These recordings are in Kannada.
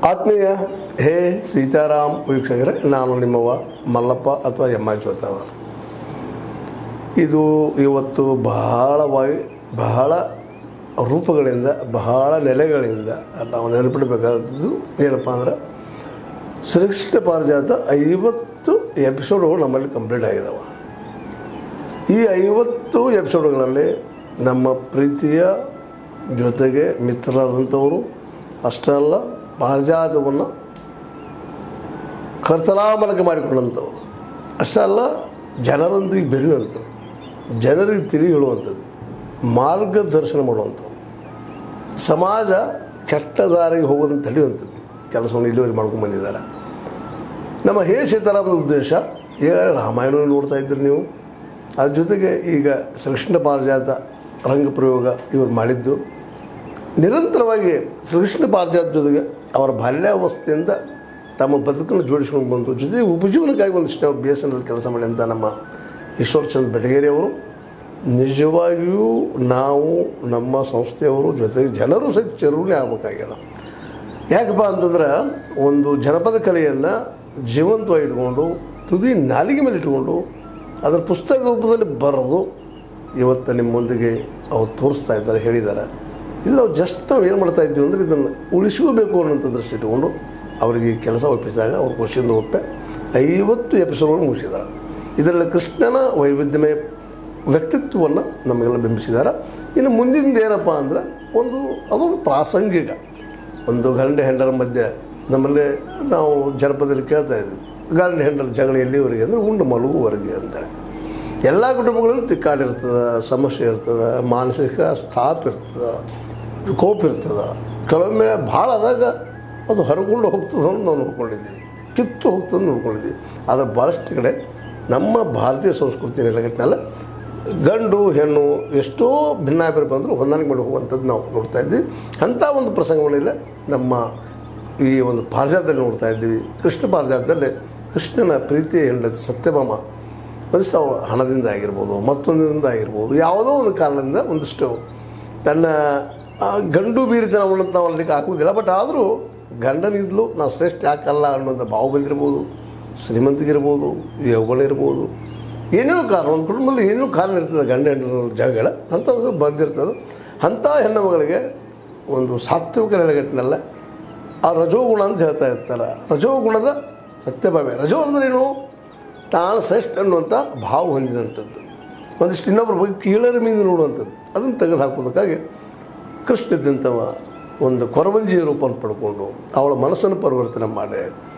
ಆತ್ಮೀಯ ಹೇ ಸೀತಾರಾಮ್ ವೀಕ್ಷಕರೇ ನಾನು ನಿಮ್ಮವ ಮಲ್ಲಪ್ಪ ಅಥವಾ ಎಮ್ ಐ ಚೋತವರ್ ಇದು ಇವತ್ತು ಬಹಳವಾಗಿ ಬಹಳ ರೂಪಗಳಿಂದ ಬಹಳ ನೆಲೆಗಳಿಂದ ನಾವು ನೆನಪಿಡಬೇಕಾದದ್ದು ಏನಪ್ಪ ಅಂದ್ರೆ ಶ್ರೇಷ್ಠ ಪಾರಿಜಾತ ಐವತ್ತು ಎಪಿಸೋಡ್ಗಳು ನಮ್ಮಲ್ಲಿ ಕಂಪ್ಲೀಟ್ ಆಗಿದ್ದಾವೆ ಈ ಐವತ್ತು ಎಪಿಸೋಡ್ಗಳಲ್ಲಿ ನಮ್ಮ ಪ್ರೀತಿಯ ಜೊತೆಗೆ ಮಿತ್ರರಾದಂಥವರು ಅಷ್ಟೇ ಅಲ್ಲ ಪಾರಿಜಾತವನ್ನು ಕರ್ತಲಾಮಲಕ ಮಾಡಿಕೊಂಡಂಥವ್ರು ಅಷ್ಟೇ ಅಲ್ಲ ಜನರೊಂದಿಗೆ ಬೆರೆಯುವಂಥದ್ದು ಜನರಿಗೆ ತಿಳಿ ಹೇಳುವಂಥದ್ದು ಮಾರ್ಗದರ್ಶನ ಮಾಡುವಂಥದ್ದು ಸಮಾಜ ಕೆಟ್ಟ ದಾರಿಗೆ ಹೋಗೋದನ್ನು ತಡೆಯುವಂಥದ್ದು ಕೆಲಸವನ್ನು ಇಲ್ಲಿವರೆಗೆ ಮಾಡ್ಕೊಂಡು ಬಂದಿದ್ದಾರೆ ನಮ್ಮ ಹೇ ಸೀತಾರಾಮನ ಉದ್ದೇಶ ಈಗ ರಾಮಾಯಣ ನೋಡ್ತಾ ಇದ್ದೀರಿ ನೀವು ಅದ್ರ ಜೊತೆಗೆ ಈಗ ಶ್ರೀಕೃಷ್ಣ ಪಾರಿಜಾತ ರಂಗಪ್ರಯೋಗ ಇವರು ಮಾಡಿದ್ದು ನಿರಂತರವಾಗಿ ಶ್ರೀಕೃಷ್ಣ ಪಾರಿಜಾತ ಜೊತೆಗೆ ಅವರ ಬಾಲ್ಯಾವಸ್ಥೆಯಿಂದ ತಮ್ಮ ಬದುಕನ್ನು ಜೋಡಿಸ್ಕೊಂಡು ಬಂದು ಜೊತೆಗೆ ಉಪಜೀವನಕ್ಕಾಗಿ ಒಂದಿಷ್ಟು ಬಿ ಎಸ್ ಎನ್ ಎಲ್ ಕೆಲಸ ಮಾಡಿದಂಥ ನಮ್ಮ ಈಶ್ವರ್ಚಂದ್ ಬೆಟಗೇರಿ ಅವರು ನಿಜವಾಗಿಯೂ ನಾವು ನಮ್ಮ ಸಂಸ್ಥೆಯವರು ಜೊತೆಗೆ ಜನರು ಸಹಿತ ಚರುಣೆ ಆಗಬೇಕಾಗ್ಯದ ಯಾಕಪ್ಪ ಅಂತಂದ್ರೆ ಒಂದು ಜನಪದ ಕಲೆಯನ್ನು ಜೀವಂತವಾಗಿ ಇಟ್ಕೊಂಡು ತುದಿ ನಾಲಿಗೆ ಮೇಲೆ ಇಟ್ಕೊಂಡು ಅದರ ಪುಸ್ತಕ ರೂಪದಲ್ಲಿ ಬರೆದು ಇವತ್ತು ನಿಮ್ಮ ಮುಂದಿಗೆ ಅವ್ರು ತೋರಿಸ್ತಾ ಇದ್ದಾರೆ ಹೇಳಿದ್ದಾರೆ ಇದು ನಾವು ಜಸ್ಟ್ ನಾವು ಏನು ಮಾಡ್ತಾ ಇದ್ವಿ ಅಂದರೆ ಇದನ್ನು ಉಳಿಸ್ಕೋಬೇಕು ಅನ್ನೋಂಥ ದೃಷ್ಟಿ ಇಟ್ಕೊಂಡು ಅವರಿಗೆ ಈ ಕೆಲಸ ಒಪ್ಪಿಸಿದಾಗ ಅವ್ರು ಖುಷಿಯಿಂದ ಒಪ್ಪೆ ಐವತ್ತು ಎಪಿಸೋಡ್ಗಳು ಮುಗಿಸಿದ್ದಾರೆ ಇದರಲ್ಲಿ ಕೃಷ್ಣನ ವೈವಿಧ್ಯಮಯ ವ್ಯಕ್ತಿತ್ವವನ್ನು ನಮಗೆಲ್ಲ ಬಿಂಬಿಸಿದ್ದಾರೆ ಇನ್ನು ಮುಂದಿನ ಏನಪ್ಪ ಅಂದರೆ ಒಂದು ಅದೊಂದು ಪ್ರಾಸಂಗಿಕ ಒಂದು ಗಂಡ ಹೆಂಡರ ಮಧ್ಯೆ ನಮ್ಮಲ್ಲಿ ನಾವು ಜನಪದದಲ್ಲಿ ಕೇಳ್ತಾ ಇದ್ವಿ ಗಂಡ ಹೆಂಡರ ಜಗಳ ಎಲ್ಲಿವರೆಗೆ ಅಂದರೆ ಉಂಡು ಮಲಗುವರೆಗೆ ಅಂತೇಳಿ ಎಲ್ಲ ಕುಟುಂಬಗಳಲ್ಲೂ ತಿಕ್ಕಾಡಿರ್ತದೆ ಸಮಸ್ಯೆ ಇರ್ತದೆ ಮಾನಸಿಕ ಸ್ಥಾಪ ಇರ್ತದೆ ಕೋಪ ಇರ್ತದೆ ಕೆಲವೊಮ್ಮೆ ಭಾಳ ಆದಾಗ ಅದು ಹರಕೊಂಡು ಹೋಗ್ತದೆ ಅಂತ ನಾವು ನೋಡ್ಕೊಂಡಿದ್ದೀವಿ ಕಿತ್ತು ಹೋಗ್ತದೆ ಅಂತ ನೋಡ್ಕೊಂಡಿದ್ದೀವಿ ಆದರೆ ಭಾಳಷ್ಟು ಕಡೆ ನಮ್ಮ ಭಾರತೀಯ ಸಂಸ್ಕೃತಿ ನೆಲೆಗಟ್ಟಿನಲ್ಲ ಗಂಡು ಹೆಣ್ಣು ಎಷ್ಟೋ ಭಿನ್ನಾಭಿಪ್ರಾಯ ಬಂದರೂ ಹೊಂದಾಣಿಕೆ ಮಾಡಿ ಹೋಗುವಂಥದ್ದು ನಾವು ನೋಡ್ತಾ ಇದ್ವಿ ಅಂಥ ಒಂದು ಪ್ರಸಂಗವನ್ನೆಲ್ಲ ನಮ್ಮ ಈ ಒಂದು ಪಾರಿಜಾತದಲ್ಲಿ ನೋಡ್ತಾ ಇದ್ದೀವಿ ಕೃಷ್ಣ ಪಾರಿಜಾತದಲ್ಲಿ ಕೃಷ್ಣನ ಪ್ರೀತಿಯ ಹೆಂಡತಿ ಸತ್ಯಭಾಮ ಒಂದಿಷ್ಟು ಅವಳು ಹಣದಿಂದ ಆಗಿರ್ಬೋದು ಮತ್ತೊಂದರಿಂದ ಆಗಿರ್ಬೋದು ಯಾವುದೋ ಒಂದು ಕಾರಣದಿಂದ ಒಂದಿಷ್ಟು ತನ್ನ ಆ ಗಂಡು ಬೀರಿತನವನ್ನು ನಾವು ಅಲ್ಲಿಗೆ ಹಾಕುವುದಿಲ್ಲ ಬಟ್ ಆದರೂ ಗಂಡನಿದ್ಲು ನಾವು ಶ್ರೇಷ್ಠ ಯಾಕಲ್ಲ ಅನ್ನೋಂಥ ಭಾವ ಬಂದಿರ್ಬೋದು ಶ್ರೀಮಂತಿಗಿರ್ಬೋದು ಯೌವನ ಇರ್ಬೋದು ಏನೇನೋ ಕಾರಣ ಒಂದು ಕುಟುಂಬದಲ್ಲಿ ಏನೇನೋ ಕಾರಣ ಇರ್ತದೆ ಗಂಡ ಹೆಂಡರ ಜಗಳ ಅಂಥದ್ದು ಬಂದಿರ್ತದೆ ಅಂಥ ಹೆಣ್ಣುಮಗಳಿಗೆ ಒಂದು ಸಾತ್ವಿಕ ನೆಲೆಗಟ್ಟಿನಲ್ಲ ಆ ರಜೋಗುಣ ಅಂತ ಹೇಳ್ತಾ ಇರ್ತಾರೆ ರಜೋಗುಣದ ಸತ್ಯಭಾವೆ ರಜೋ ಅಂದ್ರೇನು ತಾನು ಶ್ರೇಷ್ಠ ಅನ್ನುವಂಥ ಭಾವ ಹೊಂದಿದಂಥದ್ದು ಒಂದಿಷ್ಟು ಇನ್ನೊಬ್ಬರ ಬಗ್ಗೆ ಕೀಳರ ಮೀನು ನೋಡುವಂಥದ್ದು ಅದನ್ನು ತೆಗೆದು ಹಾಕೋದಕ್ಕಾಗಿ ಕೃಷ್ಣದಂಥವ ಒಂದು ಕೊರವಂಜಿ ರೂಪವನ್ನು ಪಡ್ಕೊಂಡು ಅವಳ ಮನಸ್ಸನ್ನು ಪರಿವರ್ತನೆ ಮಾಡಿ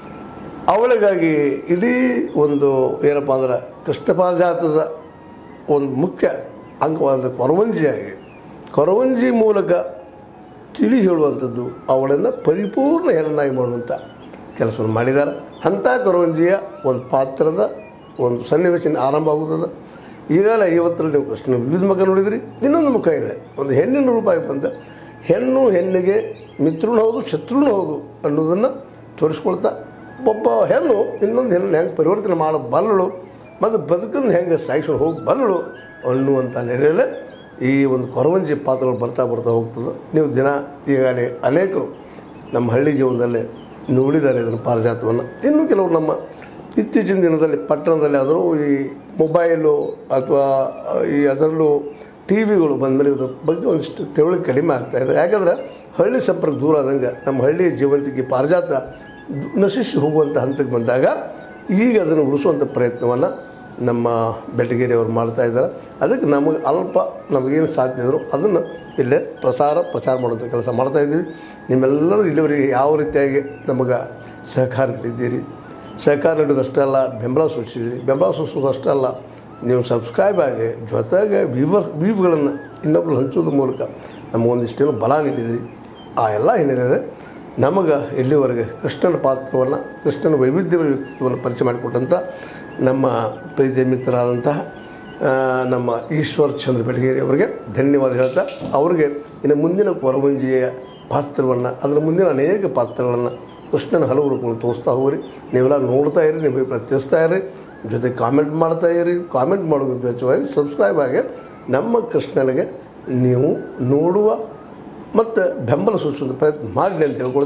ಅವಳಿಗಾಗಿ ಇಡೀ ಒಂದು ಏನಪ್ಪ ಅಂದ್ರೆ ಕೃಷ್ಣ ಪಾರಿಜಾತದ ಒಂದು ಮುಖ್ಯ ಅಂಗವಾದ ಕೊರವಂಜಿಯಾಗಿ ಕೊರವಂಜಿ ಮೂಲಕ ತಿಳಿ ಹೇಳುವಂಥದ್ದು ಅವಳನ್ನು ಪರಿಪೂರ್ಣ ಹೆಣ್ಣಾಗಿ ಮಾಡುವಂಥ ಕೆಲಸವನ್ನು ಮಾಡಿದ್ದಾರೆ ಅಂಥ ಕೊರವಂಜಿಯ ಒಂದು ಪಾತ್ರದ ಒಂದು ಸನ್ನಿವೇಶ ಆರಂಭ ಆಗುತ್ತದೆ ಈಗಲೇ ಐವತ್ತರಲ್ಲಿ ನೀವು ಕೃಷ್ಣ ವಿವಿಧ ಮುಖ ನೋಡಿದ್ರಿ ಇನ್ನೊಂದು ಮುಖ ಇಲ್ಲ ಒಂದು ಹೆಣ್ಣಿನ ರೂಪಾಯಿ ಬಂದ ಹೆಣ್ಣು ಹೆಣ್ಣಿಗೆ ಮಿತ್ರನೂ ಹೌದು ಶತ್ರುನೂ ಹೌದು ಅನ್ನೋದನ್ನು ತೋರಿಸ್ಕೊಳ್ತಾ ಒಬ್ಬ ಹೆಣ್ಣು ಇನ್ನೊಂದು ಹೆಣ್ಣು ಹೆಂಗೆ ಪರಿವರ್ತನೆ ಮಾಡಬಲ್ಲಳು ಮತ್ತು ಬದುಕನ್ನು ಹೆಂಗೆ ಸಾಯಿಸ್ಕೊಂಡು ಹೋಗಿ ಬಲ್ಲಳು ಅನ್ನುವಂಥ ನೆಲೆಯಲ್ಲೇ ಈ ಒಂದು ಕೊರವಂಜಿ ಪಾತ್ರಗಳು ಬರ್ತಾ ಬರ್ತಾ ಹೋಗ್ತದೆ ನೀವು ದಿನ ಈಗಾಗಲೇ ಅನೇಕರು ನಮ್ಮ ಹಳ್ಳಿ ಜೀವನದಲ್ಲಿ ನೋಡಿದ್ದಾರೆ ಇದನ್ನು ಪಾರಿಜಾತವನ್ನು ಇನ್ನು ಕೆಲವರು ನಮ್ಮ ಇತ್ತೀಚಿನ ದಿನದಲ್ಲಿ ಪಟ್ಟಣದಲ್ಲಿ ಆದರೂ ಈ ಮೊಬೈಲು ಅಥವಾ ಈ ಅದರಲ್ಲೂ ಟಿ ವಿಗಳು ಬಂದಮೇಲೆ ಇದ್ರ ಬಗ್ಗೆ ಒಂದಿಷ್ಟು ತಿಳುವಳಿಕೆ ಕಡಿಮೆ ಆಗ್ತಾ ಇದೆ ಯಾಕಂದರೆ ಹಳ್ಳಿ ಸಂಪರ್ಕ ದೂರ ಆದಂಗೆ ನಮ್ಮ ಹಳ್ಳಿಯ ಜೀವಂತಿಕೆ ಪಾರಿಜಾತ ನಶಿಸಿ ಹೋಗುವಂಥ ಹಂತಕ್ಕೆ ಬಂದಾಗ ಈಗ ಅದನ್ನು ಉಳಿಸುವಂಥ ಪ್ರಯತ್ನವನ್ನು ನಮ್ಮ ಬೆಟಗೇರಿ ಅವರು ಮಾಡ್ತಾ ಇದ್ದಾರೆ ಅದಕ್ಕೆ ನಮಗೆ ಅಲ್ಪ ನಮಗೇನು ಸಾಧ್ಯ ಇದ್ರು ಅದನ್ನು ಇಲ್ಲೇ ಪ್ರಸಾರ ಪ್ರಚಾರ ಮಾಡುವಂಥ ಕೆಲಸ ಮಾಡ್ತಾಯಿದ್ದೀವಿ ನಿಮ್ಮೆಲ್ಲರೂ ಇಲ್ಲಿವರೆಗೆ ಯಾವ ರೀತಿಯಾಗಿ ನಮಗೆ ಸಹಕಾರ ನೀಡಿದ್ದೀರಿ ಸಹಕಾರ ನೀಡೋದಷ್ಟೇ ಅಲ್ಲ ಬೆಂಬಲ ಸೂಚಿಸಿದ್ರಿ ಬೆಂಬಲ ಸೂಚಿಸೋದು ಅಷ್ಟೇ ಅಲ್ಲ ನೀವು ಸಬ್ಸ್ಕ್ರೈಬ್ ಆಗಿ ಜೊತೆಗೆ ವಿವರ್ ವ್ಯೂವ್ಗಳನ್ನು ಇನ್ನೊಬ್ರು ಹಂಚೋದ್ರ ಮೂಲಕ ನಮಗೊಂದಿಷ್ಟೇನು ಬಲ ನೀಡಿದ್ರಿ ಆ ಎಲ್ಲ ಹಿನ್ನೆಲೆಯಲ್ಲಿ ನಮಗೆ ಇಲ್ಲಿವರೆಗೆ ಕೃಷ್ಣನ ಪಾತ್ರವನ್ನು ಕೃಷ್ಣನ ವೈವಿಧ್ಯ ವ್ಯಕ್ತಿತ್ವವನ್ನು ಪರಿಚಯ ಮಾಡಿಕೊಟ್ಟಂಥ ನಮ್ಮ ಪ್ರೀತಿಯ ಮಿತ್ರರಾದಂತಹ ಆ, ನಮ್ಮ ಈಶ್ವರ್ ಚಂದ್ರ ಬೆಳಗೇರಿ ಅವರಿಗೆ ಧನ್ಯವಾದ ಹೇಳ್ತಾ ಅವರಿಗೆ ಇನ್ನು ಮುಂದಿನ ಕೊರವಂಜಿಯ ಪಾತ್ರವನ್ನು ಅದರ ಮುಂದಿನ ಅನೇಕ ಪಾತ್ರಗಳನ್ನು ಕೃಷ್ಣನ ಹಲವು ರೂಪಗಳನ್ನು ತೋರಿಸ್ತಾ ಹೋಗ್ರಿ ನೀವೆಲ್ಲ ನೋಡ್ತಾ ಇರಿ ನಿಮಗೆ ಪ್ರತಿಸ್ತಾ ಇರಿ ಜೊತೆ ಕಾಮೆಂಟ್ ಮಾಡ್ತಾ ಇರಿ ಕಾಮೆಂಟ್ ಮಾಡೋದಕ್ಕಿಂತ ಹೆಚ್ಚುವಾಗಿ ಸಬ್ಸ್ಕ್ರೈಬ್ ಆಗಿ ನಮ್ಮ ಕೃಷ್ಣನಿಗೆ ನೀವು ನೋಡುವ ಮತ್ತು ಬೆಂಬಲ ಸೂಚಿಸುವಂಥ ಪ್ರಯತ್ನ ಮಾಡಲಿ ಅಂತ ಹೇಳ್ಕೊಳ್ತಾ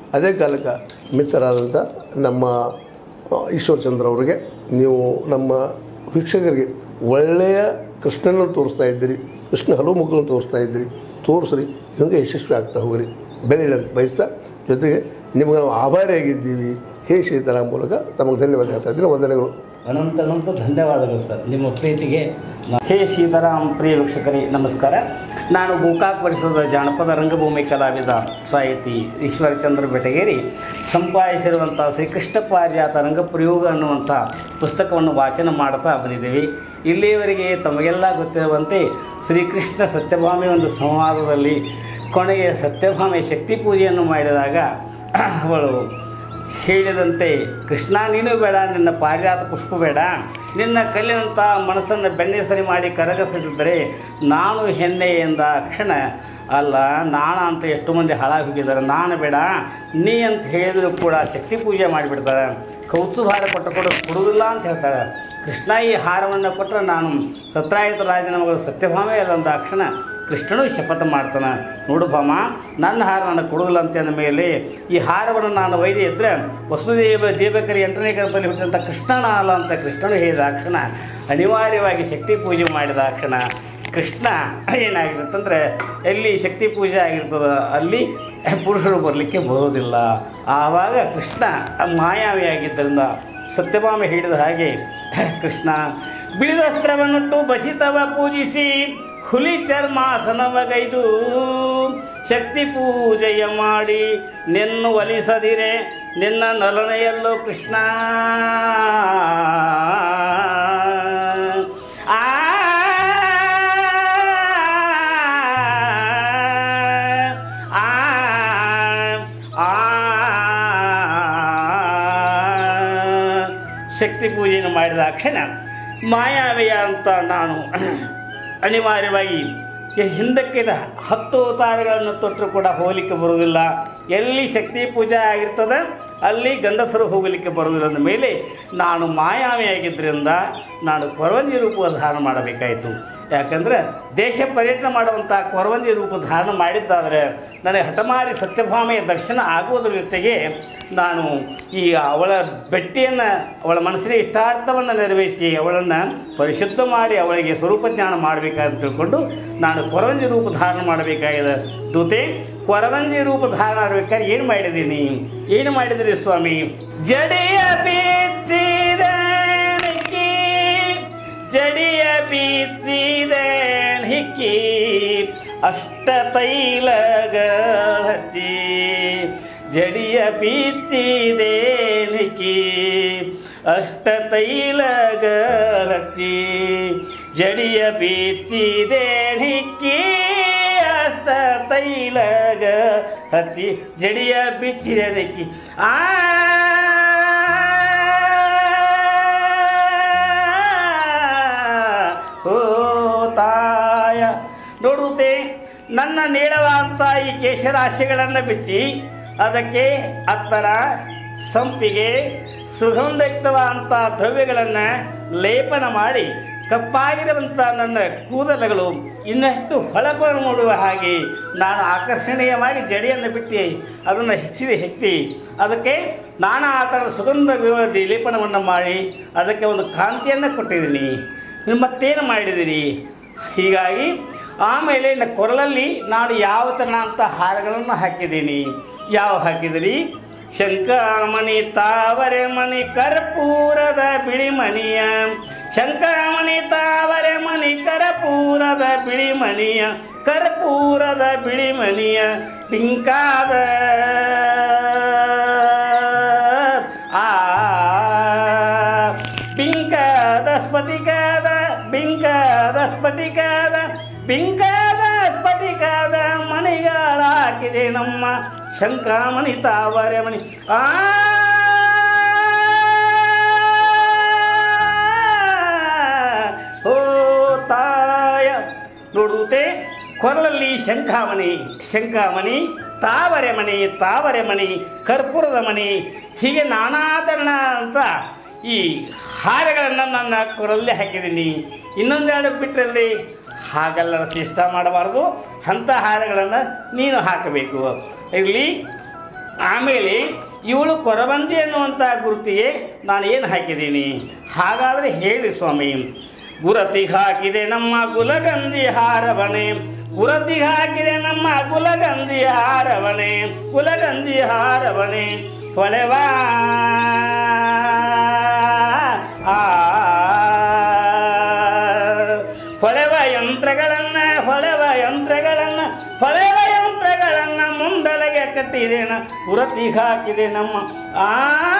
ಅದೇ ಕಾಲಕ್ಕೆ ಮಿತ್ರರಾದಂಥ ನಮ್ಮ ಆ, ಈಶ್ವರಚಂದ್ರ ಅವರಿಗೆ ನೀವು ನಮ್ಮ ವೀಕ್ಷಕರಿಗೆ ಒಳ್ಳೆಯ ಕೃಷ್ಣನ ತೋರಿಸ್ತಾ ಇದ್ದೀರಿ ಕೃಷ್ಣ ಹಲವು ಮಕ್ಕಳನ್ನು ತೋರಿಸ್ತಾ ಇದ್ದೀರಿ ತೋರಿಸ್ರಿ ಹಿಂಗೆ ಯಶಸ್ವಿ ಆಗ್ತಾ ಹೋಗ್ರಿ ಬೆಳೀಲಿ ಅಂತ ಬಯಸ್ತಾ ಜೊತೆಗೆ ನಿಮಗೆ ನಾವು ಆಭಾರಿಯಾಗಿದ್ದೀವಿ ಹೇ ಸೀತಾರಾಮ್ ಮೂಲಕ ತಮಗೆ ಧನ್ಯವಾದ ಹೇಳ್ತಾ ಇದ್ದೀನಿ ವಂದನೆಗಳು ಅನಂತ ಅನಂತ ಧನ್ಯವಾದಗಳು ಸರ್ ನಿಮ್ಮ ಪ್ರೀತಿಗೆ ನಾ- ಹೇ ಸೀತಾರಾಮ್ ಪ್ರಿಯ ವೀಕ್ಷಕರೇ ನಮಸ್ಕಾರ ನಾನು ಗೋಕಾಕ್ ಪರಿಸರದ ಜಾನಪದ ರಂಗಭೂಮಿ ಕಲಾವಿದ ಸಾಹಿತಿ ಈಶ್ವರಚಂದ್ರ ಬೆಟಗೇರಿ ಸಂಪಾದಿಸಿರುವಂಥ ಶ್ರೀಕೃಷ್ಣ ಪಾರಿಜಾತ ರಂಗಪ್ರಯೋಗ ಅನ್ನುವಂಥ ಪುಸ್ತಕವನ್ನು ವಾಚನ ಮಾಡ್ತಾ ಬಂದಿದ್ದೀವಿ ಇಲ್ಲಿಯವರೆಗೆ ತಮಗೆಲ್ಲ ಗೊತ್ತಿರುವಂತೆ ಶ್ರೀಕೃಷ್ಣ ಸತ್ಯಭಾಮೆ ಒಂದು ಸಂವಾದದಲ್ಲಿ ಕೊನೆಗೆ ಸತ್ಯಭಾಮೆ ಶಕ್ತಿ ಪೂಜೆಯನ್ನು ಮಾಡಿದಾಗ ಅವಳು ಹೇಳಿದಂತೆ ಕೃಷ್ಣ ನೀನು ಬೇಡ ನಿನ್ನ ಪಾರಿಜಾತ ಪುಷ್ಪ ಬೇಡ ನಿನ್ನ ಕಲ್ಲಿನಂಥ ಮನಸ್ಸನ್ನು ಬೆಣ್ಣೆ ಸರಿ ಮಾಡಿ ಕರಗಸದಿದ್ದರೆ ನಾನು ಹೆಣ್ಣೆ ಎಂದ ಕ್ಷಣ ಅಲ್ಲ ನಾಣ ಅಂತ ಎಷ್ಟು ಮಂದಿ ಹಾಳಾಗಿ ಹೋಗಿದ್ದಾರೆ ನಾನು ಬೇಡ ನೀ ಅಂತ ಹೇಳಿದ್ರು ಕೂಡ ಶಕ್ತಿ ಪೂಜೆ ಮಾಡಿಬಿಡ್ತಾರೆ ಕೌತುಭಾರ ಕೊಟ್ಟು ಕೊಡು ಕೊಡುವುದಿಲ್ಲ ಅಂತ ಹೇಳ್ತಾರೆ ಕೃಷ್ಣ ಈ ಹಾರವನ್ನು ಕೊಟ್ಟರೆ ನಾನು ಸತ್ರಾಯಿತ ರಾಜನ ಮಗಳು ಸತ್ಯಭಾಮೆ ಅಲ್ಲಂದ ಕ್ಷಣ ಕೃಷ್ಣನು ಶಪಥ ಮಾಡ್ತಾನೆ ನೋಡು ಭಾಮ ನನ್ನ ಹಾರ ನನಗೆ ಕೊಡೋದಿಲ್ಲ ಅಂತ ಅಂದ ಮೇಲೆ ಈ ಹಾರವನ್ನು ನಾನು ಒಯ್ದು ಇದ್ದರೆ ವಸುದೇವ ದೇವಕರಿ ಎಂಟನೇ ಗರ್ಭದಲ್ಲಿ ಹುಟ್ಟಿದಂಥ ಕೃಷ್ಣನ ಅಲ್ಲ ಅಂತ ಕೃಷ್ಣನು ಹೇಳಿದ ಆ ಕ್ಷಣ ಅನಿವಾರ್ಯವಾಗಿ ಶಕ್ತಿ ಪೂಜೆ ಮಾಡಿದ ಆ ಕ್ಷಣ ಕೃಷ್ಣ ಏನಾಗಿದೆ ಅಂತಂದರೆ ಎಲ್ಲಿ ಶಕ್ತಿ ಪೂಜೆ ಆಗಿರ್ತದೋ ಅಲ್ಲಿ ಪುರುಷರು ಬರಲಿಕ್ಕೆ ಬರೋದಿಲ್ಲ ಆವಾಗ ಕೃಷ್ಣ ಮಾಯಾವಿಯಾಗಿದ್ದರಿಂದ ಸತ್ಯಭಾಮೆ ಹೇಳಿದ ಹಾಗೆ ಕೃಷ್ಣ ಬಿಳಿದಸ್ತ್ರವನ್ನುಟ್ಟು ಬಸಿತವ ಪೂಜಿಸಿ ಹುಲಿ ಚರ್ಮಾಸನವಗೈದು ಶಕ್ತಿ ಪೂಜೆಯ ಮಾಡಿ ನಿನ್ನ ಒಲಿಸದಿರೆ ನಿನ್ನ ನಲನೆಯಲ್ಲೋ ಕೃಷ್ಣ ಆ ಆ ಆ ಶಕ್ತಿ ಪೂಜೆಯನ್ನು ಮಾಡಿದ ಕ್ಷಣ ಮಾಯಾವಿಯ ಅಂತ ನಾನು ಅನಿವಾರ್ಯವಾಗಿ ಈ ಹಿಂದಕ್ಕಿದ ಹತ್ತು ಅವತಾರಗಳನ್ನು ತೊಟ್ಟರು ಕೂಡ ಹೋಗಲಿಕ್ಕೆ ಬರುವುದಿಲ್ಲ ಎಲ್ಲಿ ಶಕ್ತಿ ಪೂಜೆ ಆಗಿರ್ತದೆ ಅಲ್ಲಿ ಗಂಡಸರು ಹೋಗಲಿಕ್ಕೆ ಬರುವುದಿಲ್ಲ ಅಂದ ಮೇಲೆ ನಾನು ಮಾಯಾವಿಯಾಗಿದ್ದರಿಂದ ನಾನು ಕೊರವಂಜಿ ರೂಪ ಧಾರಣ ಮಾಡಬೇಕಾಯಿತು ಯಾಕಂದರೆ ದೇಶ ಪರ್ಯಟನೆ ಮಾಡುವಂಥ ಕೊರವಂಜಿ ರೂಪ ಧಾರಣ ಮಾಡಿದ್ದಾದರೆ ನನಗೆ ಹಠಮಾರಿ ಸತ್ಯಭಾಮೆಯ ದರ್ಶನ ಆಗುವುದರ ಜೊತೆಗೆ ನಾನು ಈ ಅವಳ ಭೆಟ್ಟಿಯನ್ನು ಅವಳ ಮನಸ್ಸಿನ ಇಷ್ಟಾರ್ಥವನ್ನು ನೆರವೇರಿಸಿ ಅವಳನ್ನು ಪರಿಶುದ್ಧ ಮಾಡಿ ಅವಳಿಗೆ ಸ್ವರೂಪ ಜ್ಞಾನ ಮಾಡಬೇಕಾದ ತಿಳ್ಕೊಂಡು ನಾನು ಕೊರವಂಜಿ ರೂಪ ಧಾರಣ ಮಾಡಬೇಕಾಗಿದೆ ದೂತೆ ಕೊರವಂಜಿ ರೂಪ ಧಾರಣ ಮಾಡಬೇಕಾದ್ರೆ ಏನು ಮಾಡಿದ್ದೀನಿ ಏನು ಮಾಡಿದ್ರಿ ಸ್ವಾಮಿ ಜಡೆಯ ಬೀಚಿದ ಜಡಿಯ ಬೀಚಿದೆ ಹಿಕ್ಕಿ ಅಷ್ಟ ತೈಲಗಳ ಹಚ್ಚಿ ಜಡಿಯ ಬೀಚಿದೆ ಹಿಕ್ಕಿ ಅಷ್ಟ ತೈಲಗಳ ಹಚ್ಚಿ ಜಡಿಯ ಬೀಚಿದೆ ಹಿಕ್ಕಿ ಅಷ್ಟ ತೈಲಗ ಹಚ್ಚಿ ಜಡಿಯ ಬಿಚ್ಚಿದೆ ಹಿಕ್ಕಿ ಆ ಓ ತಾಯ ನೋಡುತ್ತೆ ನನ್ನ ನೀಳವಾದಂಥ ಈ ಕೇಶರಾಶಿಗಳನ್ನು ಬಿಚ್ಚಿ ಅದಕ್ಕೆ ಅತ್ತರ ಸಂಪಿಗೆ ಸುಗಂಧಯುಕ್ತವಾದಂಥ ದ್ರವ್ಯಗಳನ್ನು ಲೇಪನ ಮಾಡಿ ಕಪ್ಪಾಗಿರುವಂಥ ನನ್ನ ಕೂದಲುಗಳು ಇನ್ನಷ್ಟು ಹೊಳಪು ಮೂಡುವ ಹಾಗೆ ನಾನು ಆಕರ್ಷಣೀಯವಾಗಿ ಜಡಿಯನ್ನು ಬಿಟ್ಟು ಅದನ್ನು ಹೆಚ್ಚಿದೆ ಹೆಚ್ಚಿ ಅದಕ್ಕೆ ನಾನಾ ಆ ಥರದ ಸುಗಂಧ ವಿರೋಧಿ ಲೇಪನವನ್ನು ಮಾಡಿ ಅದಕ್ಕೆ ಒಂದು ಕಾಂತಿಯನ್ನು ಕೊಟ್ಟಿದ್ದೀನಿ ನೀವು ಮತ್ತೇನು ಮಾಡಿದಿರಿ ಹೀಗಾಗಿ ಆಮೇಲೆ ನ ಕೊರಳಲ್ಲಿ ನಾನು ಯಾವ ಥರನಂಥ ಹಾರಗಳನ್ನು ಹಾಕಿದ್ದೀನಿ ಯಾವ ಹಾಕಿದಿರಿ ಶಂಕಮಣಿ ತಾವರೆ ಮಣಿ ಕರ್ಪೂರದ ಬಿಳಿ ಮಣಿಯ ಶಂಕಮಣಿ ತಾವರೆ ಮಣಿ ಕರ್ಪೂರದ ಬಿಳಿ ಮಣಿಯ ಕರ್ಪೂರದ ಬಿಳಿ ಮಣಿಯ ಪಿಂಕಾದ ಆ ಬಿಂಕದ ಸ್ಫಟಿಕದ ಬಿಂಕದ ಸ್ಫಟಿಕದ ಬಿಂಕದ ಸ್ಫಟಿಕದ ಮಣಿಗಳ ಹಾಕಿದೆ ನಮ್ಮ ಶಂಕಾಮಣಿ ತಾವರೆ ಮಣಿ ಆ ಓ ತಾಯ ನೋಡುತ್ತೆ ಕೊರಳಲ್ಲಿ ಶಂಖಾಮಣಿ ಶಂಖಾಮಣಿ ತಾವರೆ ಮಣಿ ತಾವರೆ ಮಣಿ ಕರ್ಪೂರದ ಮಣಿ ಹೀಗೆ ನಾನಾ ತರಣ ಅಂತ ಈ ಹಾರಗಳನ್ನು ನನ್ನ ಕೊರಲ್ಲೇ ಹಾಕಿದ್ದೀನಿ ಇನ್ನೊಂದೆರಡು ಬಿಟ್ಟರಲ್ಲಿ ಹಾಗೆಲ್ಲ ಇಷ್ಟ ಮಾಡಬಾರ್ದು ಅಂಥ ಹಾರಗಳನ್ನು ನೀನು ಹಾಕಬೇಕು ಇರಲಿ ಆಮೇಲೆ ಇವಳು ಕೊರವಂಜಿ ಅನ್ನುವಂಥ ಗುರುತಿಗೆ ನಾನು ಏನು ಹಾಕಿದ್ದೀನಿ ಹಾಗಾದರೆ ಹೇಳಿ ಸ್ವಾಮಿ ಗುರತಿ ಹಾಕಿದೆ ನಮ್ಮ ಗುಲಗಂಜಿ ಹಾರವನೆ ಗುರತಿ ಹಾಕಿದೆ ನಮ್ಮ ಗುಲಗಂಜಿ ಹಾರವನೆ ಗುಲಗಂಜಿ ಹಾರವನೆ ಹೊಳೆವಾ ಆ ಹೊಳೆವ ಯಂತ್ರಗಳನ್ನ ಹೊಳೆವ ಯಂತ್ರಗಳನ್ನ ಹೊಳೆವ ಯಂತ್ರಗಳನ್ನ ಮುಂದಲೆಗೆ ಕಟ್ಟಿದೇನ ಗುರತಿ ಹಾಕಿದೆ ನಮ್ಮ ಆ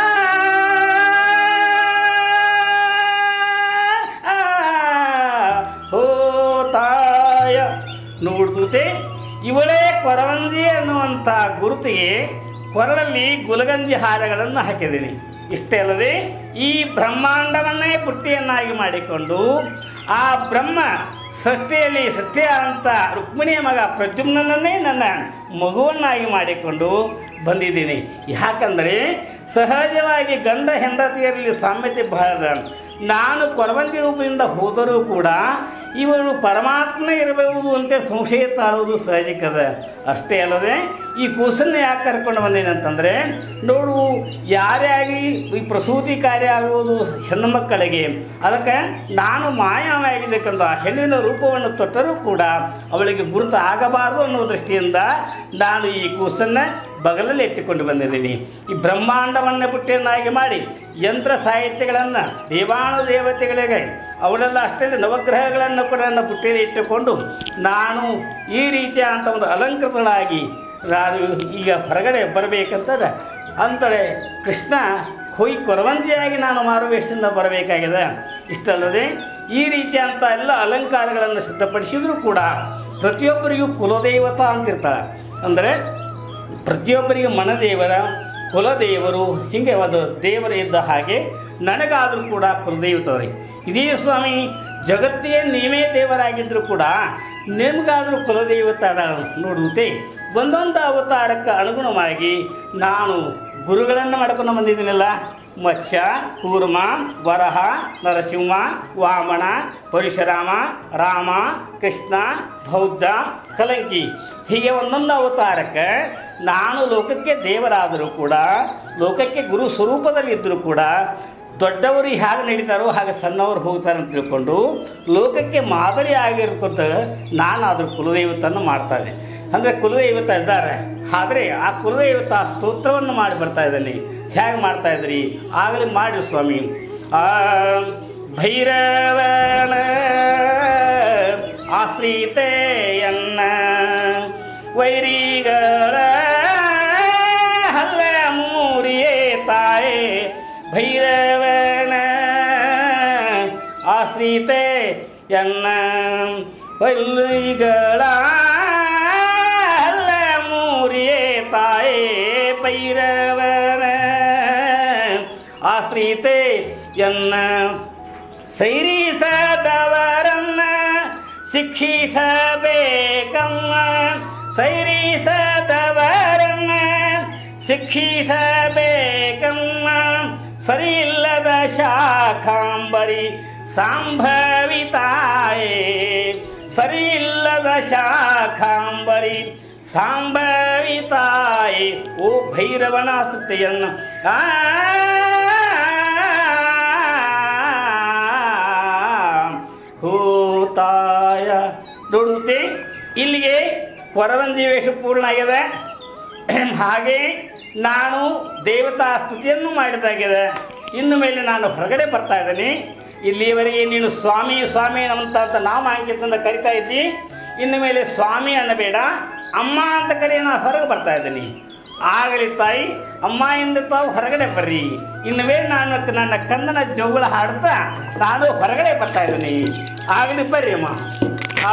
ಹೋ ತಾಯ ನೋಡ್ತೂತೆ ಇವಳೇ ಕೊರವಂಜಿ ಅನ್ನುವಂಥ ಗುರುತಿಗೆ ಕೊರಳಲ್ಲಿ ಗುಲಗಂಜಿ ಹಾರಗಳನ್ನು ಹಾಕಿದ್ದೀನಿ ಇಷ್ಟೇ ಅಲ್ಲದೆ ಈ ಬ್ರಹ್ಮಾಂಡವನ್ನೇ ಪುಟ್ಟಿಯನ್ನಾಗಿ ಮಾಡಿಕೊಂಡು ಆ ಬ್ರಹ್ಮ ಸೃಷ್ಟಿಯಲ್ಲಿ ಸೃಷ್ಟಿಯಾದಂಥ ರುಕ್ಮಿಣಿಯ ಮಗ ಪ್ರದ್ಯುಮ್ನನ್ನೇ ನನ್ನ ಮಗುವನ್ನಾಗಿ ಮಾಡಿಕೊಂಡು ಬಂದಿದ್ದೀನಿ ಯಾಕಂದರೆ ಸಹಜವಾಗಿ ಗಂಡ ಹೆಂಡತಿಯರಲ್ಲಿ ಸಾಮ್ಯತೆ ಬಹಳ ನಾನು ಕೊರವಂಜಿ ರೂಪದಿಂದ ಹೋದರೂ ಕೂಡ ಇವಳು ಪರಮಾತ್ಮ ಇರಬಹುದು ಅಂತ ಸಂಶಯ ತಾಳುವುದು ಸಹಜಿಕದ ಅಷ್ಟೇ ಅಲ್ಲದೆ ಈ ಕೂಸನ್ನು ಯಾಕೆ ಕರ್ಕೊಂಡು ಬಂದೇನೆ ಅಂತಂದರೆ ನೋಡು ಯಾರೇ ಆಗಿ ಈ ಪ್ರಸೂತಿ ಕಾರ್ಯ ಆಗುವುದು ಹೆಣ್ಣು ಮಕ್ಕಳಿಗೆ ಅದಕ್ಕೆ ನಾನು ಮಾಯವಾಗಿದ್ದಕ್ಕಂತ ಹೆಣ್ಣಿನ ರೂಪವನ್ನು ತೊಟ್ಟರೂ ಕೂಡ ಅವಳಿಗೆ ಗುರುತು ಆಗಬಾರದು ಅನ್ನೋ ದೃಷ್ಟಿಯಿಂದ ನಾನು ಈ ಕೂಸನ್ನು ಬಗಲಲ್ಲಿ ಎತ್ತಿಕೊಂಡು ಬಂದಿದ್ದೀನಿ ಈ ಬ್ರಹ್ಮಾಂಡವನ್ನು ಪುಟ್ಟಿಯನ್ನಾಗಿ ಮಾಡಿ ಯಂತ್ರ ಸಾಹಿತ್ಯಗಳನ್ನು ದೇವಾನು ದೇವತೆಗಳಿಗೆ ಅವಳೆಲ್ಲ ಅಷ್ಟೇ ನವಗ್ರಹಗಳನ್ನು ಕೂಡ ನನ್ನ ಪುಟ್ಟಿಯಲ್ಲಿ ಇಟ್ಟುಕೊಂಡು ನಾನು ಈ ರೀತಿಯ ಅಂತ ಒಂದು ಅಲಂಕೃತಳಾಗಿ ನಾನು ಈಗ ಹೊರಗಡೆ ಬರಬೇಕಂತಂದ್ರೆ ಅಂತೇಳಿ ಕೃಷ್ಣ ಹೊಯ್ ಕೊರವಂಜಿಯಾಗಿ ನಾನು ಮಾರುವೇಷದಿಂದ ಬರಬೇಕಾಗಿದೆ ಇಷ್ಟಲ್ಲದೆ ಈ ರೀತಿಯಂಥ ಎಲ್ಲ ಅಲಂಕಾರಗಳನ್ನು ಸಿದ್ಧಪಡಿಸಿದರೂ ಕೂಡ ಪ್ರತಿಯೊಬ್ಬರಿಗೂ ಕುಲದೇವತ ಅಂತಿರ್ತಾಳೆ ಅಂದರೆ ಪ್ರತಿಯೊಬ್ಬರಿಗೆ ಮನದೇವರ ಕುಲದೇವರು ಹೀಗೆ ಒಂದು ದೇವರು ಇದ್ದ ಹಾಗೆ ನನಗಾದರೂ ಕೂಡ ಕುಲದೇವತವ್ರಿ ಇದೇ ಸ್ವಾಮಿ ಜಗತ್ತಿಗೆ ನೀವೇ ದೇವರಾಗಿದ್ದರೂ ಕೂಡ ನಿಮಗಾದರೂ ಕುಲದೇವತ ಅದಾಳ ನೋಡುತ್ತೆ ಒಂದೊಂದು ಅವತಾರಕ್ಕೆ ಅನುಗುಣವಾಗಿ ನಾನು ಗುರುಗಳನ್ನು ಮಾಡ್ಕೊಂಡು ಬಂದಿದ್ದೀನಲ್ಲ ಮತ್ಸ್ಯ ಕೂರ್ಮ ವರಹ ನರಸಿಂಹ ವಾಮನ ಪರಶುರಾಮ ರಾಮ ಕೃಷ್ಣ ಬೌದ್ಧ ಕಲಂಕಿ ಹೀಗೆ ಒಂದೊಂದು ಅವತಾರಕ್ಕೆ ನಾನು ಲೋಕಕ್ಕೆ ದೇವರಾದರೂ ಕೂಡ ಲೋಕಕ್ಕೆ ಗುರು ಸ್ವರೂಪದಲ್ಲಿ ಇದ್ದರೂ ಕೂಡ ದೊಡ್ಡವರು ಹೇಗೆ ನಡೀತಾರೋ ಹಾಗೆ ಸಣ್ಣವರು ಹೋಗ್ತಾರೆ ಅಂತ ತಿಳ್ಕೊಂಡು ಲೋಕಕ್ಕೆ ಮಾದರಿ ಆಗಿರ್ಕೊಂತ ನಾನು ಅದ್ರ ಕುಲದೈವತನ್ನು ಮಾಡ್ತಾನೆ ಅಂದರೆ ಕುಲದೈವತ ಇದ್ದಾರೆ ಆದರೆ ಆ ಕುಲದೈವತ ಸ್ತೋತ್ರವನ್ನು ಮಾಡಿ ಬರ್ತಾ ಇದ್ದಾನೆ ಹೇಗೆ ಮಾಡ್ತಾ ಇದ್ರಿ ಆಗಲೇ ಮಾಡಿ ಸ್ವಾಮಿ ಆ ಭೈರವನ ಆಶ್ರಿತೆಯನ್ನ ವೈರಿಗಳ ಹಲ್ಲ ಮೂರಿಯೇ ತಾಯೇ ಭೈರವನ ಆಶ್ರಿತೆ ಎನ್ನ ವೈರಿಗಳ ಹಲ್ಲ ಮೂರಿಯೇ ತಾಯೇ ಭೈರವನ ಆಶ್ರಿತೆ ಎನ್ನ ಸೈರಿಸದವರನ್ನ ಶಿಕ್ಷಿಸಬೇಕಮ್ಮ ಸೈರಿಸದವರನ್ನ ಶಿಕ್ಷಿಸಬೇಕಮ್ಮ ಸರಿಯಿಲ್ಲದ ಶಾಖಾಂಬರಿ ಸಂಭವಿತಾಯೇ ಸರಿಯಿಲ್ಲದ ಶಾಖಾಂಬರಿ ಸಂಭವಿತಾಯೇ ಓ ಭೈರವನ ಸ್ತುತಿಯನ್ನು ಆ ಹೂತಾಯ ನೋಡುತ್ತೆ ಇಲ್ಲಿಗೆ ಕೊರವಂಜಿ ವೇಷ ಪೂರ್ಣ ಆಗಿದೆ ಹಾಗೆ ನಾನು ದೇವತಾ ಸ್ತುತಿಯನ್ನು ಮಾಡಿದಾಗಿದೆ ಇನ್ನು ಮೇಲೆ ನಾನು ಹೊರಗಡೆ ಬರ್ತಾ ಇದ್ದೀನಿ ಇಲ್ಲಿಯವರೆಗೆ ನೀನು ಸ್ವಾಮಿ ಸ್ವಾಮಿ ಅಂತ ಅಂತ ನಾಮ ಅಂಕಿತಂದ ಕರಿತಾ ಇದ್ದಿ ಇನ್ನು ಮೇಲೆ ಸ್ವಾಮಿ ಅನ್ನಬೇಡ ಅಮ್ಮ ಅಂತ ಕರಿ ನಾನು ಹೊರಗೆ ಬರ್ತಾ ಇದ್ದೀನಿ ಆಗಲಿ ತಾಯಿ ಅಮ್ಮ ಎಂದು ತಾವು ಹೊರಗಡೆ ಬರ್ರಿ ಇನ್ನು ಮೇಲೆ ನಾನು ನನ್ನ ಕಂದನ ಜೋಗುಳ ಹಾಡ್ತಾ ನಾನು ಹೊರಗಡೆ ಬರ್ತಾ ಇದ್ದೀನಿ ಆಗಲಿ ಬರ್ರಿ ಅಮ್ಮ ಆ,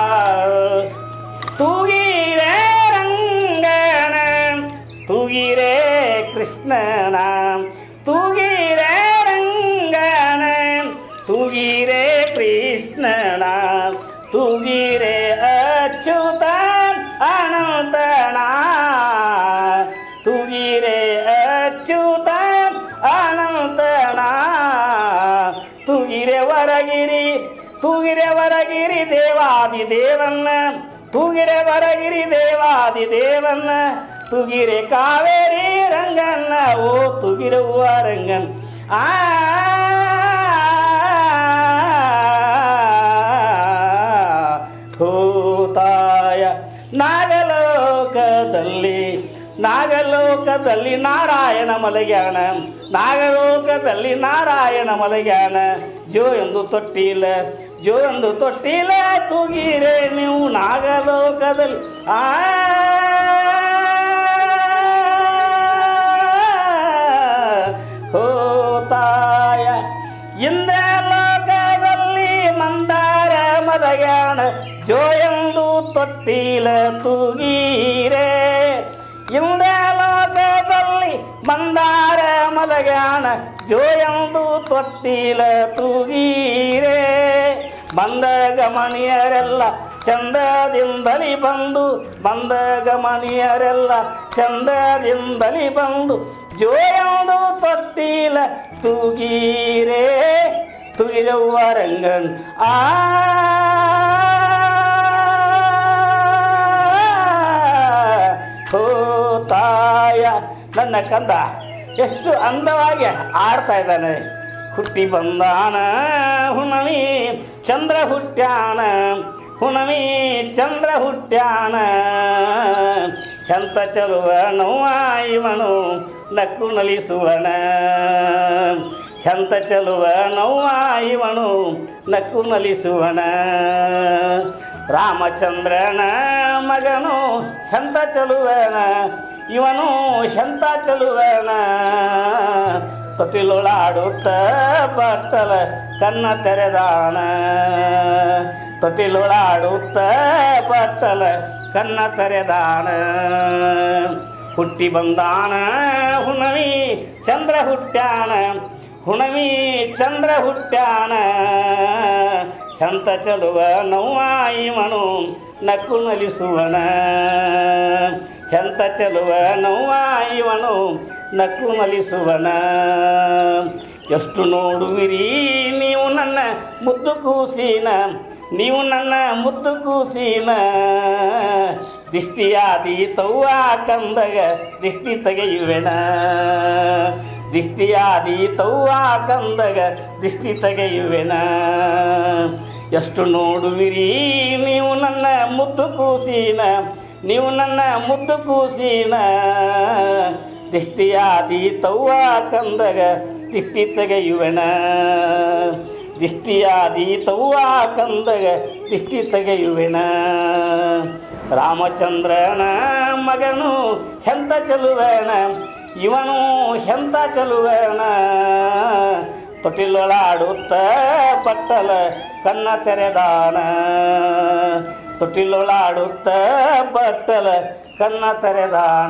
ತೂಗಿರೆ ರಂಗನ ತೂಗಿರೆ ಕೃಷ್ಣನ ತೂಗಿರೆ ರಂಗನ ತೂಗಿರೆ ಕೃಷ್ಣನ ತೂಗಿರೆ ಅಚ್ಯುತ ಅನಂತನ ತೂಗಿರೆ ಅಚ್ಯುತ ಅನಂತನ ತೂಗಿರೆ ವರಗಿರಿ ತೂಗಿರೆ ವರಗಿರಿ ದೇವಾದಿ ದೇವನ್ನ ತೂಗಿರೆ ವರಗಿರಿ ದೇವಾದಿ ದೇವನ್ನ ತುಗಿರೆ ಕಾವೇರಿ ರಂಗನ್ನ ಓ ತುಗಿರವ್ವ ರಂಗನ್ ಆ ಹೋತಾಯ ನಾಗಲೋಕದಲ್ಲಿ ನಾಗಲೋಕದಲ್ಲಿ ನಾರಾಯಣ ಮಲಗ್ಯಾನ ನಾಗಲೋಕದಲ್ಲಿ ನಾರಾಯಣ ಮಲಗ್ಯಾನ ಜೋ ಎಂದು ತೊಟ್ಟಿಲ್ಲ ಜೋ ಎಂದು ತೊಟ್ಟಿಲ್ಲ ತೂಗಿರೆ ನೀವು ನಾಗಲೋಕದಲ್ಲಿ ಆ ಹೋತಾಯ ಇಂದ್ರಲೋಕದಲ್ಲಿ ಮಂದಾರ ಮದಗಾಣ ಜೋ ಎಂದು ತೊಟ್ಟಿಲ ತೂಗೀರೆ ಇಂದ್ರಲೋಕದಲ್ಲಿ ಮಂದಾರ ಮಲಗಾಣ ಜೋ ಎಂದು ತೊಟ್ಟಿಲ ತೂಗೀರೆ ಬಂದ ಗಮನಿಯರೆಲ್ಲ ಚಂದದಿಂದಲಿ ಬಂದು ಬಂದ ಗಮನಿಯರೆಲ್ಲ ಚಂದದಿಂದಲಿ ಬಂದು ಜೋಯಂದು ತೊಟ್ಟಿಲ ತೂಗೀರೆ ತುಗಿದವ್ವ ರಂಗನ್ ಆ ಹೋ ತಾಯ ನನ್ನ ಕಂದ ಎಷ್ಟು ಅಂದವಾಗಿ ಆಡ್ತಾ ಇದ್ದಾನೆ ಹುಟ್ಟಿ ಬಂದಾನ ಹುಣವಿ ಚಂದ್ರ ಹುಟ್ಟ್ಯಾನ ಹುಣವಿ ಚಂದ್ರ ಹುಟ್ಟ್ಯಾನ ಎಂತ ಚಲುವ ನೋವ ಇವನು ನಕ್ಕು ನಲಿಸುವನ ಎಂತ ಚಲುವ ನೋವ ಇವನು ನಕ್ಕು ನಲಿಸುವನ ರಾಮಚಂದ್ರನ ಮಗನು ಎಂತ ಚಲುವನ ಇವನು ಎಂತ ಚಲುವನ ತೊಟ್ಟಿಲೊಳಾಡುತ್ತ ಬಟ್ಟಲ ಕನ್ನ ತೆರೆದಾಣ ತೊಟ್ಟಿಲೊಳಾಡುತ್ತ ಬಟ್ಟಲ ಕನ್ನ ತೆರೆದಾಣ ಹುಟ್ಟಿ ಬಂದಾಣ ಹುಣವಿ ಚಂದ್ರ ಹುಟ್ಟ್ಯಾಣ ಹುಣವಿ ಚಂದ್ರ ಹುಟ್ಟ್ಯಾಣ ಎಂತ ಚಲುವ ನೋವ ಇವನು ನಕ್ಕು ನಲಿಸುವನ ಎಂತ ಚಲುವ ನೋವ ಇವನು ನಕ್ಕು ನಲಿಸುವನ ಎಷ್ಟು ನೋಡುವಿರಿ ನೀವು ನನ್ನ ಮುದ್ದು ಕೂಸಿನ ನೀವು ನನ್ನ ಮುದ್ದು ಕೂಸಿನ ದಿಷ್ಟಿಯಾದಿ ತವ್ವ ಕಂದಗ ದಿಷ್ಟಿ ತೆಗೆಯುವೆನ ದಿಷ್ಟಿಯಾದಿ ತವ್ವ ಕಂದಗ ದಿಷ್ಟಿ ತೆಗೆಯುವೆನ ಎಷ್ಟು ನೋಡುವಿರಿ ನೀವು ನನ್ನ ಮುದ್ದು ಕೂಸಿನ ನೀವು ನನ್ನ ಮುದ್ದು ಕೂಸಿನ ದಿಷ್ಟಿಯಾದಿ ತವ್ವ ಕಂದಗ ದಿಷ್ಟಿ ತೆಗೆಯುವೆನ ದಿಷ್ಟಿಯಾದಿ ತವ್ವ ಕಂದಗ ದಿಷ್ಟಿ ತೆಗೆಯುವೆನ ರಾಮಚಂದ್ರನ ಮಗನು ಎಂತ ಚಲುವನ ಇವನು ಎಂತ ಚಲುವನ ತೊಟ್ಟಿಲೊಳಾಡುತ್ತ ಪಟ್ಟಲ ಕನ್ನ ತೆರೆದಾನ ತೊಟ್ಟಿಲೊಳಾಡುತ್ತ ಪಟ್ಟಲ ಕನ್ನ ತೆರೆದಾನ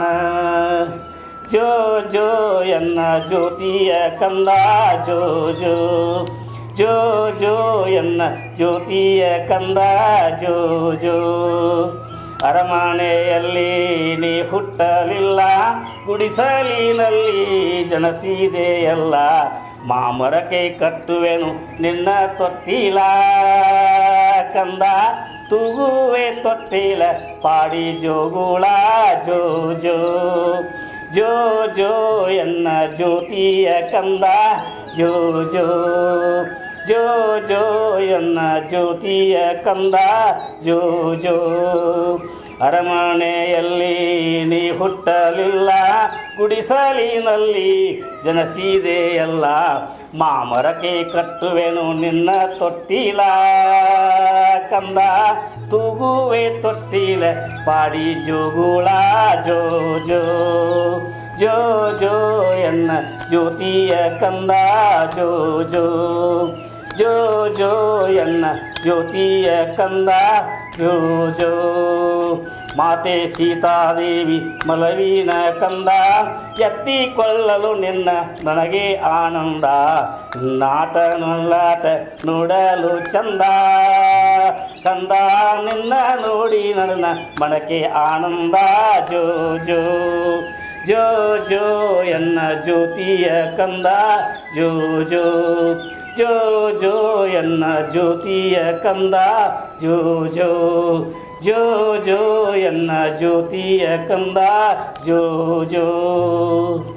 ಜೋ ಜೋ ಎನ್ನ ಜ್ಯೋತಿಯ ಕಂದ ಜೋ ಜೋ ಜೋ ಜೋ ಎನ್ನ ಜ್ಯೋತಿಯ ಕಂದ ಜೋ ಜೋ ಅರಮನೆಯಲ್ಲಿ ನೀ ಹುಟ್ಟಲಿಲ್ಲ ಗುಡಿಸಲಿನಲ್ಲಿ ಜನಸಿದೆಯಲ್ಲ ಮಾಮರಕ್ಕೆ ಕಟ್ಟುವೆನು ನಿನ್ನ ತೊಟ್ಟಿಲ ಕಂದ ತೂಗುವೆ ತೊಟ್ಟಿಲ ಪಾಡಿ ಜೋಗುಳ ಜೋ ಜೋ ಜೋ ಜೋ ಎನ್ನ ಜ್ಯೋತಿಯ ಕಂದ ಜೋ ಜೋ ಜೋ ಜೋ ಎನ್ನ ಜ್ಯೋತಿಯ ಕಂದ ಜೋ ಜೋ ಅರಮನೆಯಲ್ಲಿ ನೀ ಹುಟ್ಟಲಿಲ್ಲ ಗುಡಿಸಲಿನಲ್ಲಿ ಜನಸಿದೆಯಲ್ಲ ಮಾಮರಕ್ಕೆ ಕಟ್ಟುವೆನು ನಿನ್ನ ತೊಟ್ಟಿಲ ಕಂದ ತೂಗುವೆ ತೊಟ್ಟಿಲ ಪಾಡಿ ಜೋಗುಳ ಜೋ ಜೋ ಜೋ ಜೋ ಎನ್ನ ಜ್ಯೋತಿಯ ಕಂದ ಜೋ ಜೋ ಜೋ ಜೋ ಎನ್ನ ಜ್ಯೋತಿಯ ಕಂದ ಜೋ ಜೋ ಮಾತೆ ಸೀತಾದೇವಿ ಮಲವಿನ ಕಂದ ಎತ್ತಿಕೊಳ್ಳಲು ನಿನ್ನ ನನಗೆ ಆನಂದ ನಾಟ ನಲ್ಲಾಟ ನೋಡಲು ಚಂದ ಕಂದ ನಿನ್ನ ನೋಡಿ ನನ್ನ ಮನಕ್ಕೆ ಆನಂದ ಜೋ ಜೋ ಜೋ ಜೋ ಎನ್ನ ಜ್ಯೋತಿಯ ಕಂದ ಜೋ ಜೋ ಜೋ ಜೋ ಎನ್ನ ಜ್ಯೋತಿಯ ಕಂದ ಜೋ ಜೋ ಜೋ ಜೋ ಎನ್ನ ಜ್ಯೋತಿಯ ಕಂದ ಜೋ ಜೋ